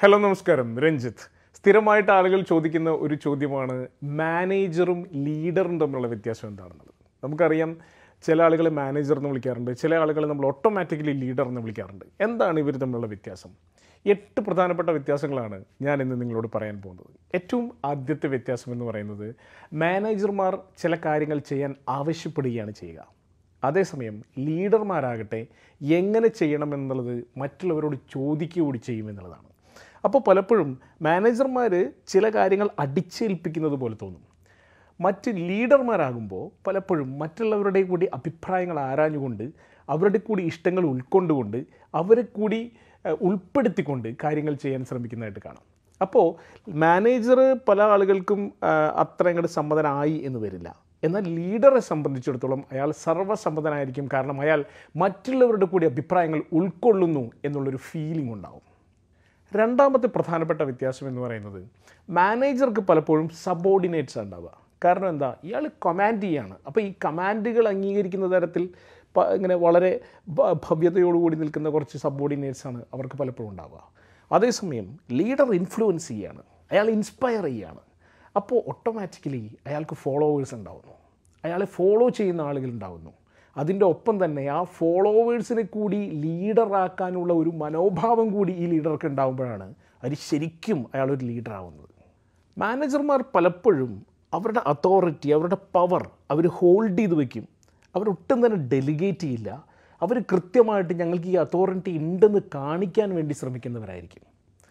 hello നമസ്കാരം രഞ്ജിത്ത് സ്ഥിരമായിട്ട് ആളുകൾ ചോദിക്കുന്ന ഒരു ചോദ്യമാണ് മാനേജറും ലീഡറും തമ്മിലുള്ള വ്യത്യാസം എന്താണെന്നുള്ളത് നമുക്കറിയാം ചില ആളുകൾ മാനേജർ എന്ന് വിളിക്കാറുണ്ട് ചില ആളുകൾ നമ്മൾ ഓട്ടോമാറ്റിക്കലി ലീഡർ എന്ന് വിളിക്കാറുണ്ട് എന്താണ് ഇവർ തമ്മിലുള്ള വ്യത്യാസം എട്ട് പ്രധാനപ്പെട്ട വ്യത്യാസങ്ങളാണ് ഞാൻ ഇന്ന് നിങ്ങളോട് പറയാൻ പോകുന്നത് ഏറ്റവും ആദ്യത്തെ വ്യത്യാസം എന്ന് പറയുന്നത് മാനേജർമാർ ചില കാര്യങ്ങൾ ചെയ്യാൻ ആവശ്യപ്പെടുകയാണ് ചെയ്യുക അതേസമയം ലീഡർമാരാകട്ടെ എങ്ങനെ ചെയ്യണമെന്നുള്ളത് മറ്റുള്ളവരോട് ചോദിക്കുക കൂടി ചെയ്യുമെന്നുള്ളതാണ് അപ്പോൾ പലപ്പോഴും മാനേജർമാർ ചില കാര്യങ്ങൾ അടിച്ചേൽപ്പിക്കുന്നത് പോലെ തോന്നും മറ്റ് ലീഡർമാരാകുമ്പോൾ പലപ്പോഴും മറ്റുള്ളവരുടെ കൂടി അഭിപ്രായങ്ങൾ ആരാഞ്ഞുകൊണ്ട് അവരുടെ കൂടി ഇഷ്ടങ്ങൾ ഉൾക്കൊണ്ടുകൊണ്ട് അവരെ കൂടി ഏഹ്, ഉൾപ്പെടുത്തിക്കൊണ്ട് കാര്യങ്ങൾ ചെയ്യാൻ ശ്രമിക്കുന്നതായിട്ട് കാണാം അപ്പോൾ മാനേജർ പല ആളുകൾക്കും ആ, അത്ര അങ്ങോട്ട് സമ്മതനായി എന്ന് വരില്ല എന്നാൽ ലീഡറെ സംബന്ധിച്ചിടത്തോളം അയാൾ സർവ്വസമ്മതനായിരിക്കും കാരണം അയാൾ മറ്റുള്ളവരുടെ കൂടി അഭിപ്രായങ്ങൾ ഉൾക്കൊള്ളുന്നു എന്നുള്ളൊരു ഫീലിംഗ് ഉണ്ടാവും രണ്ടാമത്തെ പ്രധാനപ്പെട്ട വ്യത്യാസം എന്ന് പറയുന്നത് മാനേജർക്ക് പലപ്പോഴും സബോർഡിനേറ്റ്സ് ഉണ്ടാവുക കാരണം എന്താ ഇയാൾ കമാൻഡ് ചെയ്യാണ് അപ്പോൾ ഈ കമാൻഡുകൾ അംഗീകരിക്കുന്ന തരത്തിൽ പ- ഇങ്ങനെ വളരെ ഭ- ഭവ്യതയോടുകൂടി നിൽക്കുന്ന കുറച്ച് സബോർഡിനേറ്റ്സ് ആണ് അവർക്ക് പലപ്പോഴും ഉണ്ടാവുക അതേസമയം ലീഡർ ഇൻഫ്ലുവൻസ് ചെയ്യാണ് അയാൾ ഇൻസ്പയർ ചെയ്യാണ് അപ്പോൾ ഓട്ടോമാറ്റിക്കലി അയാൾക്ക് ഫോളോവേഴ്സ് ഉണ്ടാവുന്നു അയാളെ ഫോളോ ചെയ്യുന്ന ആളുകൾ ഉണ്ടാവുന്നു അതിൻ്റെ ഒപ്പം തന്നെ ആ ഫോളോവേഴ്സിനെ കൂടി ലീഡറാക്കാനുള്ള ഒരു മനോഭാവം കൂടി ഈ ലീഡർക്ക് ഉണ്ടാകുമ്പോഴാണ് അത് ശരിക്കും അയാൾ ഒരു ലീഡറാവുന്നത് മാനേജർമാർ പലപ്പോഴും അവരുടെ അതോറിറ്റി അവരുടെ പവർ അവർ ഹോൾഡ് ചെയ്ത് വെക്കും അവരൊട്ടും തന്നെ ഡെലിഗേറ്റ് ചെയ്യില്ല അവർ കൃത്യമായിട്ട് ഞങ്ങൾക്ക് ഈ അതോറിറ്റി ഉണ്ടെന്ന് കാണിക്കാൻ വേണ്ടി ശ്രമിക്കുന്നവരായിരിക്കും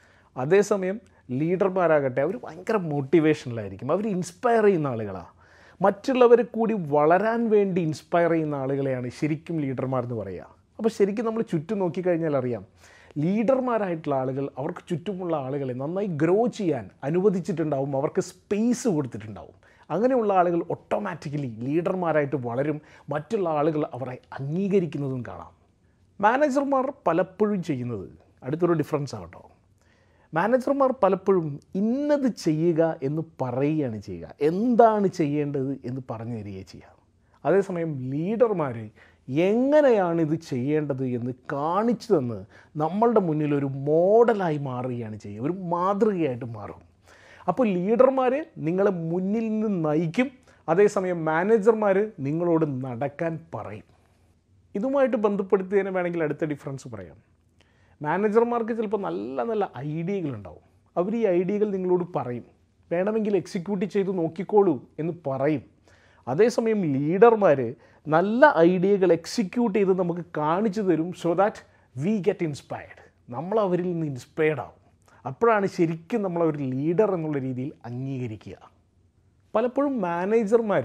അതേസമയം ലീഡർമാരാകട്ടെ അവർ ഭയങ്കര മോട്ടിവേഷനിലായിരിക്കും അവർ ഇൻസ്പയർ ചെയ്യുന്ന ആളുകളാണ് മറ്റുള്ളവരെ കൂടി വളരാൻ വേണ്ടി ഇൻസ്പയർ ചെയ്യുന്ന ആളുകളെയാണ് ശരിക്കും ലീഡർമാർ എന്ന് പറയുക അപ്പോൾ ശരിക്കും നമ്മൾ ചുറ്റും നോക്കിക്കഴിഞ്ഞാൽ അറിയാം ലീഡർമാരായിട്ടുള്ള ആളുകൾ അവർക്ക് ചുറ്റുമുള്ള ആളുകളെ നന്നായി ഗ്രോ ചെയ്യാൻ അനുവദിച്ചിട്ടുണ്ടാവും അവർക്ക് സ്പേസ് കൊടുത്തിട്ടുണ്ടാവും അങ്ങനെയുള്ള ആളുകൾ ഓട്ടോമാറ്റിക്കലി ലീഡർമാരായിട്ട് വളരും മറ്റുള്ള ആളുകൾ അവരെ അംഗീകരിക്കുന്നതും കാണാം മാനേജർമാർ പലപ്പോഴും ചെയ്യുന്നത് അടുത്തൊരു ഡിഫറൻസ് ആകട്ടോ മാനേജർമാർ പലപ്പോഴും ഇന്നത് ചെയ്യുക എന്ന് പറയുകയാണ് ചെയ്യുക എന്താണ് ചെയ്യേണ്ടത് എന്ന് പറഞ്ഞു തരികയാണ് ചെയ്യുക അതേസമയം ലീഡർമാർ എങ്ങനെയാണ് ഇത് ചെയ്യേണ്ടത് എന്ന് കാണിച്ചു തന്ന് നമ്മളുടെ മുന്നിൽ ഒരു മോഡലായി മാറുകയാണ് ചെയ്യുക ഒരു മാതൃകയായിട്ട് മാറും അപ്പോൾ ലീഡർമാർ നിങ്ങളെ മുന്നിൽ നിന്ന് നയിക്കും അതേസമയം മാനേജർമാർ നിങ്ങളോട് നടക്കാൻ പറയും ഇതുമായിട്ട് ബന്ധപ്പെടുത്തി തന്നെ വേണമെങ്കിൽ അടുത്ത ഡിഫറൻസ് പറയാം മാനേജർമാർക്ക് ചിലപ്പോൾ നല്ല നല്ല ഐഡിയകളുണ്ടാവും അവർ ഈ ഐഡിയകൾ നിങ്ങളോട് പറയും വേണമെങ്കിൽ എക്സിക്യൂട്ട് ചെയ്ത് നോക്കിക്കോളൂ എന്ന് പറയും അതേസമയം ലീഡർമാർ നല്ല ഐഡിയകൾ എക്സിക്യൂട്ട് ചെയ്ത് നമുക്ക് കാണിച്ചു തരും so that we get inspired നമ്മൾ അവരിൽ നിന്ന് ഇൻസ്പയർഡ് ആവും അപ്പോഴാണ് ശരിക്കും നമ്മൾ ഒരു ലീഡർ എന്നുള്ള രീതിയിൽ അംഗീകരിക്കുക പലപ്പോഴും മാനേജർമാർ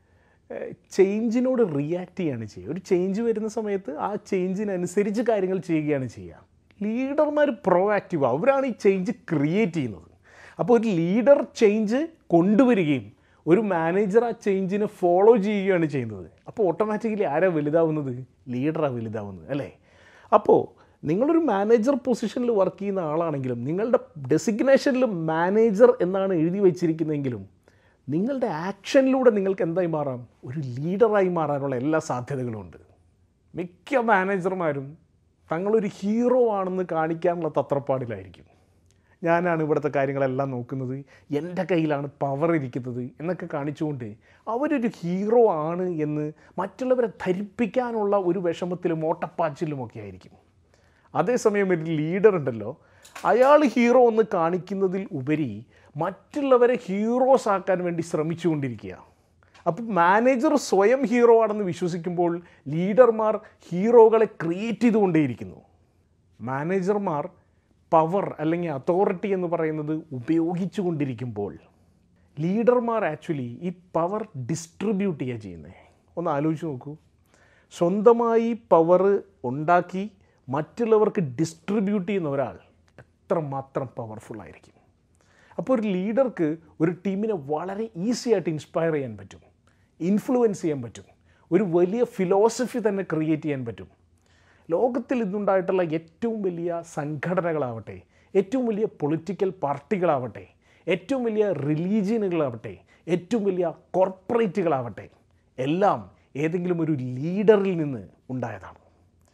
ചേഞ്ചിനോട് റിയാക്ട് ചെയ്യാണ് ചെയ്യുക ഒരു ചേഞ്ച് വരുന്ന സമയത്ത് ആ ചേഞ്ചിനനുസരിച്ച് കാര്യങ്ങൾ ചെയ്യുകയാണ് ചെയ്യുക ലീഡർമാർ പ്രോ ആക്റ്റീവ് അവരാണ് ഈ ചേഞ്ച് ക്രിയേറ്റ് ചെയ്യുന്നത് അപ്പോൾ ഒരു ലീഡർ ചേഞ്ച് കൊണ്ടുവരികയും ഒരു മാനേജർ ആ ചേഞ്ചിനെ ഫോളോ ചെയ്യുകയാണ് ചെയ്യുന്നത് അപ്പോൾ ഓട്ടോമാറ്റിക്കലി ആരാ വലുതാവുന്നത് ലീഡറാണ് വലുതാവുന്നത് അല്ലേ അപ്പോൾ നിങ്ങളൊരു മാനേജർ പൊസിഷനിൽ വർക്ക് ചെയ്യുന്ന ആളാണെങ്കിലും നിങ്ങളുടെ ഡെസിഗ്നേഷനിൽ മാനേജർ എന്നാണ് എഴുതി വച്ചിരിക്കുന്നതെങ്കിലും നിങ്ങളുടെ ആക്ഷനിലൂടെ നിങ്ങൾക്ക് എന്തായി മാറാം ഒരു ലീഡറായി മാറാനുള്ള എല്ലാ സാധ്യതകളും ഉണ്ട് മിക്ക മാനേജർമാരും തങ്ങളൊരു ഹീറോ ആണെന്ന് കാണിക്കാനുള്ള തത്രപ്പാടിലായിരിക്കും ഞാനാണ് ഇവിടുത്തെ കാര്യങ്ങളെല്ലാം നോക്കുന്നത് എൻ്റെ കയ്യിലാണ് പവർ ഇരിക്കുന്നത് എന്നൊക്കെ കാണിച്ചുകൊണ്ട് അവരൊരു ഹീറോ ആണ് എന്ന് മറ്റുള്ളവരെ ധരിപ്പിക്കാനുള്ള ഒരു വിഷമത്തിലും ഓട്ടപ്പാച്ചിലുമൊക്കെ ആയിരിക്കും അതേസമയം ഒരു ലീഡർ ഉണ്ടല്ലോ അയാൾ ഹീറോ എന്ന് കാണിക്കുന്നതിൽ ഉപരി മറ്റുള്ളവരെ ഹീറോസ് ആക്കാൻ വേണ്ടി ശ്രമിച്ചുകൊണ്ടിരിക്കുക അപ്പം മാനേജർ സ്വയം ഹീറോ ആണെന്ന് വിശ്വസിക്കുമ്പോൾ ലീഡർമാർ ഹീറോകളെ ക്രിയേറ്റ് ചെയ്തുകൊണ്ടേയിരിക്കുന്നു മാനേജർമാർ പവർ അല്ലെങ്കിൽ അതോറിറ്റി എന്ന് പറയുന്നത് ഉപയോഗിച്ചു കൊണ്ടിരിക്കുമ്പോൾ ലീഡർമാർ ആക്ച്വലി ഈ പവർ ഡിസ്ട്രിബ്യൂട്ട് ചെയ്യുക ചെയ്യുന്നത് ഒന്ന് ആലോചിച്ച് നോക്കൂ സ്വന്തമായി പവർ ഉണ്ടാക്കി മറ്റുള്ളവർക്ക് ഡിസ്ട്രിബ്യൂട്ട് ചെയ്യുന്ന ഒരാൾ എത്രമാത്രം പവർഫുൾ ആയിരിക്കും അപ്പോൾ ഒരു ലീഡർക്ക് ഒരു ടീമിനെ വളരെ ഈസി ആയിട്ട് ഇൻസ്പയർ ചെയ്യാൻ പറ്റും ഇൻഫ്ലുവൻസ് ചെയ്യാൻ പറ്റും ഒരു വലിയ ഫിലോസഫി തന്നെ ക്രിയേറ്റ് ചെയ്യാൻ പറ്റും ലോകത്തിൽ ഇന്നുണ്ടായിട്ടുള്ള ഏറ്റവും വലിയ സംഘടനകളാവട്ടെ ഏറ്റവും വലിയ പൊളിറ്റിക്കൽ പാർട്ടികളാവട്ടെ ഏറ്റവും വലിയ റിലീജിയനുകളാവട്ടെ ഏറ്റവും വലിയ കോർപ്പറേറ്റുകളാവട്ടെ എല്ലാം ഏതെങ്കിലും ഒരു ലീഡറിൽ നിന്ന് ഉണ്ടായതാണ്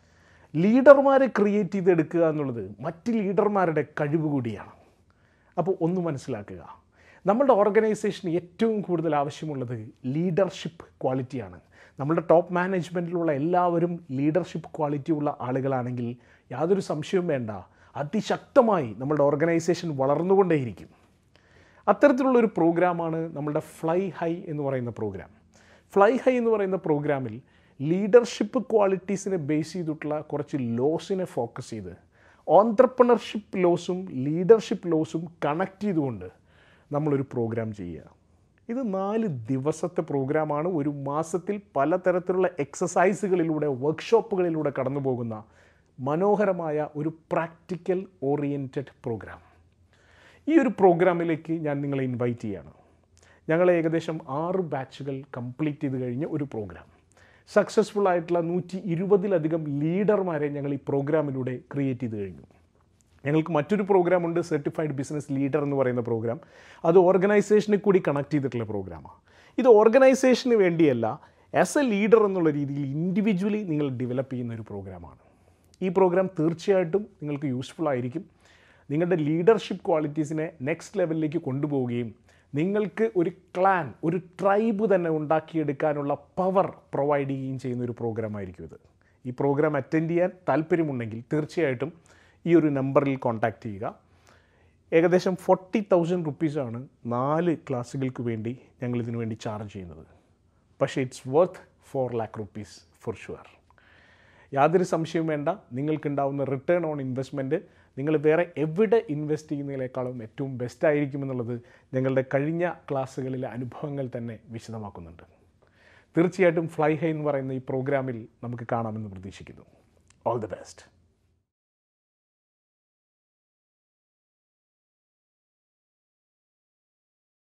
ലീഡർമാരെ ക്രിയേറ്റ് ചെയ്തെടുക്കുക എന്നുള്ളത് മറ്റ് ലീഡർമാരുടെ കഴിവ് കൂടിയാണ് അപ്പോൾ ഒന്ന് മനസ്സിലാക്കുക നമ്മുടെ ഓർഗനൈസേഷന് ഏറ്റവും കൂടുതൽ ആവശ്യമുള്ളത് ലീഡർഷിപ്പ് ക്വാളിറ്റിയാണ് നമ്മുടെ ടോപ്പ് മാനേജ്മെൻറ്റിലുള്ള എല്ലാവരും ലീഡർഷിപ്പ് ക്വാളിറ്റി ഉള്ള ആളുകളാണെങ്കിൽ യാതൊരു സംശയവും വേണ്ട അതിശക്തമായി നമ്മുടെ ഓർഗനൈസേഷൻ വളർന്നുകൊണ്ടേയിരിക്കും അത്തരത്തിലുള്ള ഒരു പ്രോഗ്രാമാണ് നമ്മുടെ ഫ്ലൈ ഹൈ എന്ന് പറയുന്ന പ്രോഗ്രാം ഫ്ലൈ ഹൈ എന്ന് പറയുന്ന പ്രോഗ്രാമിൽ ലീഡർഷിപ്പ് ക്വാളിറ്റീസിനെ ബേസ് ചെയ്തിട്ടുള്ള കുറച്ച് ലോസിനെ ഫോക്കസ് ചെയ്ത് ഓൺട്രപ്രണർഷിപ്പ് ലോസും ലീഡർഷിപ്പ് ലോസും കണക്ട് ചെയ്തുകൊണ്ട് നമ്മളൊരു പ്രോഗ്രാം ചെയ്യുക ഇത് നാല് ദിവസത്തെ പ്രോഗ്രാമാണ് ഒരു മാസത്തിൽ പലതരത്തിലുള്ള എക്സസൈസുകളിലൂടെ വർക്ക്ഷോപ്പുകളിലൂടെ കടന്നു പോകുന്ന മനോഹരമായ ഒരു പ്രാക്ടിക്കൽ ഓറിയൻറ്റഡ് പ്രോഗ്രാം ഈ ഒരു പ്രോഗ്രാമിലേക്ക് ഞാൻ നിങ്ങളെ ഇൻവൈറ്റ് ചെയ്യാണ് ഞങ്ങൾ ഏകദേശം ആറ് ബാച്ചുകൾ കംപ്ലീറ്റ് ചെയ്ത് കഴിഞ്ഞ ഒരു പ്രോഗ്രാം സക്സസ്ഫുൾ ആയിട്ടുള്ള നൂറ്റി ഇരുപതിലധികം ലീഡർമാരെ ഞങ്ങൾ ഈ പ്രോഗ്രാമിലൂടെ ക്രിയേറ്റ് ചെയ്ത് കഴിഞ്ഞു ഞങ്ങൾക്ക് മറ്റൊരു പ്രോഗ്രാം ഉണ്ട് സർട്ടിഫൈഡ് ബിസിനസ് ലീഡർ എന്ന് പറയുന്ന പ്രോഗ്രാം അത് ഓർഗനൈസേഷനെ കൂടി കണക്ട് ചെയ്തിട്ടുള്ള പ്രോഗ്രാമാണ് ഇത് ഓർഗനൈസേഷന് വേണ്ടിയല്ല ആസ് എ ലീഡർ എന്നുള്ള രീതിയിൽ ഇൻഡിവിജ്വലി നിങ്ങൾ ഡെവലപ്പ് ചെയ്യുന്ന ഒരു പ്രോഗ്രാമാണ് ഈ പ്രോഗ്രാം തീർച്ചയായിട്ടും നിങ്ങൾക്ക് യൂസ്ഫുൾ ആയിരിക്കും നിങ്ങളുടെ ലീഡർഷിപ്പ് ക്വാളിറ്റീസിനെ നെക്സ്റ്റ് ലെവലിലേക്ക് കൊണ്ടുപോവുകയും നിങ്ങൾക്ക് ഒരു ക്ലാൻ ഒരു ട്രൈബ് തന്നെ ഉണ്ടാക്കിയെടുക്കാനുള്ള പവർ പ്രൊവൈഡ് ചെയ്യുകയും ചെയ്യുന്ന ഒരു പ്രോഗ്രാമായിരിക്കും ഇത് ഈ പ്രോഗ്രാം അറ്റൻഡ് ചെയ്യാൻ താല്പര്യമുണ്ടെങ്കിൽ തീർച്ചയായിട്ടും ഈ ഒരു നമ്പറിൽ കോൺടാക്റ്റ് ചെയ്യുക ഏകദേശം ഫോർട്ടി തൗസൻഡ് റുപ്പീസാണ് നാല് ക്ലാസ്സുകൾക്ക് വേണ്ടി ഞങ്ങൾ ഇതിനു വേണ്ടി ചാർജ് ചെയ്യുന്നത് പക്ഷേ it's worth four lakh rupees for sure യാതൊരു സംശയവും വേണ്ട നിങ്ങൾക്കുണ്ടാവുന്ന റിട്ടേൺ ഓൺ ഇൻവെസ്റ്റ്മെൻറ്റ് നിങ്ങൾ വേറെ എവിടെ ഇൻവെസ്റ്റ് ചെയ്യുന്നതിനേക്കാളും ഏറ്റവും ബെസ്റ്റ് ആയിരിക്കുമെന്നുള്ളത് ഞങ്ങളുടെ കഴിഞ്ഞ ക്ലാസ്സുകളിലെ അനുഭവങ്ങൾ തന്നെ വിശദമാക്കുന്നുണ്ട് തീർച്ചയായിട്ടും ഫ്ലൈ ഹൈ എന്ന് പറയുന്ന ഈ പ്രോഗ്രാമിൽ നമുക്ക് കാണാമെന്ന് പ്രതീക്ഷിക്കുന്നു ഓൾ ദി ബെസ്റ്റ്